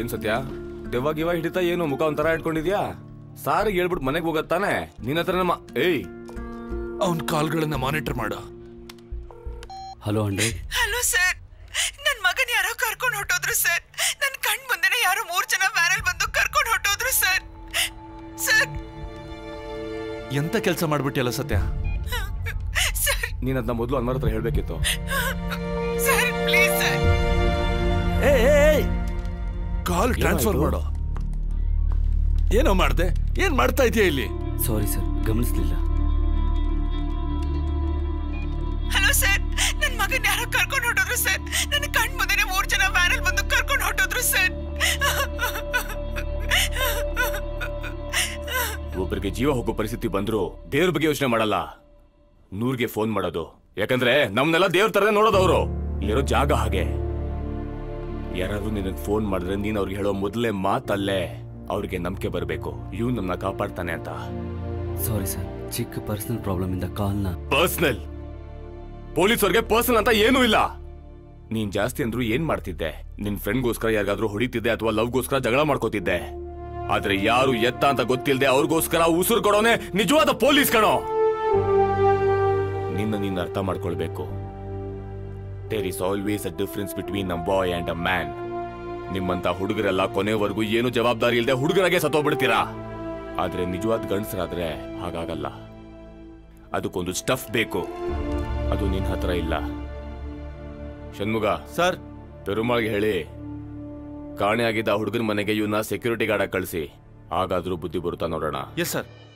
ಏನ್ ಸತ್ಯ ದೆವ್ವ ಗಿವ ಹಿಡಿತಾ ಏನು ಮುಖ ಒಂಥರ ಇಟ್ಕೊಂಡಿದ್ಯಾ ಸಾರಿಗೆ ಹೇಳ್ಬಿಟ್ಟು ಮನೆಗೆ ಹೋಗತ್ತಾನೆ ನಿನ್ನ ಹತ್ರ ನಮ್ಮ ಏಯ್ ಅವನ್ ಕಾಲ್ಗಳನ್ನ ಮಾನಿಟರ್ ಮಾಡು ಹಲೋ ಹಂಡ್ರೆಡ್ ಹಲೋ ಸರ್ ನನ್ ಮಗನ್ ಯಾರೋ ಕರ್ಕೊಂಡು ಹೊಟ್ಟೋದ್ರು ಸರ್ ನನ್ ಕಣ್ ಮುಂದೆನೆ ಯಾರೋ ಮೂರ್ ಜನ ವ್ಯಾರಲ್ ಬಂದು ಕರ್ಕೊಂಡು ಹೊಟ್ಟೋದ್ರು ಸರ್ ಸರ್ ಎಂತ ಕೆಲಸ ಮಾಡ್ಬಿಟ್ಟಿಯಲ್ಲ ಸತ್ಯ ಸರ್ ನೀನ್ ಅದನ್ನ ಮೊದಲು ಅನ್ಮರ ಹತ್ರ ಹೇಳ್ಬೇಕಿತ್ತು sir please sir call transfer ಏನಾಯ್ತು? ಮಾಡು ಏನೋ ಮಾಡ್ದೆ ಏನ್ ಮಾಡ್ತಾ ಇದೀಯ ಇಲ್ಲಿ ಸಾರಿ ಸರ್ ಗಮನಿಸ್ಲಿಲ್ಲ ಹಲೋ ಸರ್ ನನ್ ಮಗನ್ ಯಾರೋ ಕರ್ಕೊಂಡು ಹೊಟ್ಟೋದ್ರು ಸರ್ ನನ್ನ ಕಣ್ ಮುಂದೆನೆ ಮೂರ್ ಜನ ವ್ಯಾರಲ್ ಬಂದು ಕರ್ಕೊಂಡು ಹೊಟ್ಟೋದ್ರು ಸರ್ ಒಬ್ಬರಿಗೆ ಜೀವ ಹೋಗೋ ಪರಿಸ್ಥಿತಿ ಬಂದ್ರು ದೇವ್ರ ಬಗ್ಗೆ ಯೋಚನೆ ಮಾಡಲ್ಲ ನೂರ್ಗೆ ಫೋನ್ ಮಾಡೋದು ಯಾಕಂದ್ರೆ ನಮ್ನೆಲ್ಲ ದೇವ್ರ ತರದೇ ನೋಡೋದು ಅವರು ಇಲ್ಲಿರೋ ಜಾಗ ಹಾಗೆ ಯಾರಾದ್ರೂ ನಿನಗೆ ಫೋನ್ ಮಾಡಿದ್ರೆ ನೀನ್ ಅವ್ರಿಗೆ ಹೇಳೋ ಮೊದಲೇ ಮಾತಲ್ಲೇ ಅವ್ರಿಗೆ ನಂಬಿಕೆ ಬರಬೇಕು ಇವ್ ನಮ್ಮನ್ನ ಕಾಪಾಡ್ತಾನೆ ಅಂತ ಸಾರಿ ಸರ್ ಚಿಕ್ಕ ಪರ್ಸನಲ್ ಪ್ರಾಬ್ಲಮ್ ಇಂದ ಕಾಲ್ನ ಪರ್ಸನಲ್ ಪೊಲೀಸರಿಗೆ ಪರ್ಸನಲ್ ಅಂತ ಏನೂ ಇಲ್ಲ ನೀನ್ ಜಾಸ್ತಿ ಅಂದ್ರೂ ಏನ್ ಮಾಡ್ತಿದ್ದೆ ನಿನ್ ಫ್ರೆಂಡ್ಗೋಸ್ಕರ ಯಾರಿಗಾದ್ರೂ ಹೊಡಿತಿದ್ದೆ ಅಥವಾ ಲವ್ಗೋಸ್ಕರ ಜಗಳ ಮಾಡ್ಕೋತಿದ್ದೆ ಆದ್ರೆ ಯಾರು ಎತ್ತ ಅಂತ ಗೊತ್ತಿಲ್ಲದೆ ಅವ್ರಿಗೋಸ್ಕರ ಉಸಿರು ಕೊಡೋನೆ ನಿಜವಾದ ಪೊಲೀಸ್ ಕಣೋ ನಿನ್ನ ನೀನ್ ಅರ್ಥ ಮಾಡ್ಕೊಳ್ಬೇಕು there is always a difference between a boy and a man ನಿಮ್ಮಂತ ಹುಡುಗರೆಲ್ಲ ಕೊನೆವರೆಗೂ ಏನು ಜವಾಬ್ದಾರಿ ಇಲ್ಲದೆ ಹುಡುಗರಾಗೆ ಸತ್ತೋಗ್ಬಿಡ್ತೀರಾ ಆದ್ರೆ ನಿಜವಾದ ಗಂಡಸರಾದ್ರೆ ಹಾಗಾಗಲ್ಲ ಅದಕ್ಕೊಂದು ಸ್ಟಫ್ ಬೇಕು ಅದು ನಿನ್ ಹತ್ರ ಇಲ್ಲ ಷಣ್ಮುಗ ಸರ್ ಪೆರುಮಾಳ್ಗೆ ಹೇಳಿ ಕಾಣೆಯಾಗಿದ್ದ ಹುಡುಗನ ಮನೆಗೆ ಇವನ್ನ ಸೆಕ್ಯೂರಿಟಿ ಗಾರ್ಡ್ ಕಳಿಸಿ ಹಾಗಾದ್ರೂ ಬುದ್ಧಿ ಬರುತ್ತಾ ನೋಡೋಣ ಎಸ್ ಸರ್